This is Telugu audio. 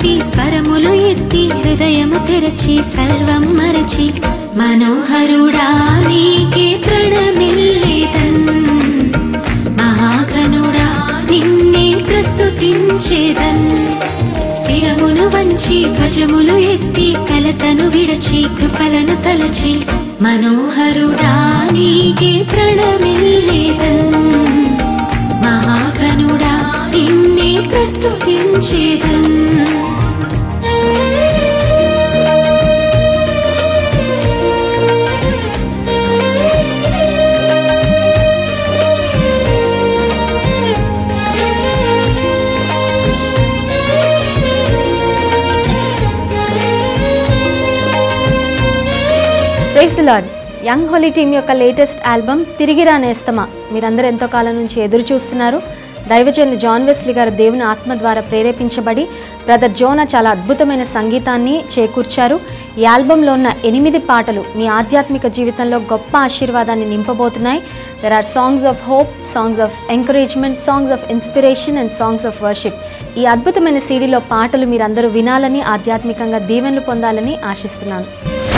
స్తుతికి స్వరములు ఎత్తి హృదయము తెరచి సర్వం మరచి మనోహరుడా నీకే ప్రణమిల్లేదన్ మహాఘనుడా నిన్నే ప్రస్తుతించేదన్ శిరమును వంచి ధ్వజములు ఎత్తి కలతను విడచి కృపలను తలచి మనోహరుడా నీకే ప్రణమిల్లేదన్ మహాఘనుడా నిన్నే ప్రస్తుతించేదన్ praise the Lord young holy team యొక్క లేటెస్ట్ ఆల్బమ్ తిరిగి రానేస్తమా మీరందరూ ఎంతో కాలం నుంచి ఎదురు చూస్తున్నారు దైవజనులు జాన్ వెస్లీ గారు దేవుని ఆత్మ ద్వారా ప్రేరేపించబడి బ్రదర్ జోనా చాలా అద్భుతమైన సంగీతాన్ని చేకూర్చారు ఈ ఆల్బంలో ఉన్న ఎనిమిది పాటలు మీ ఆధ్యాత్మిక జీవితంలో గొప్ప ఆశీర్వాదాన్ని నింపబోతున్నాయి there are songs of hope songs of encouragement songs of inspiration and songs of worship ఈ అద్భుతమైన సీడీలో పాటలు మీరందరూ వినాలని ఆధ్యాత్మికంగా దీవెనలు పొందాలని ఆశిస్తున్నాను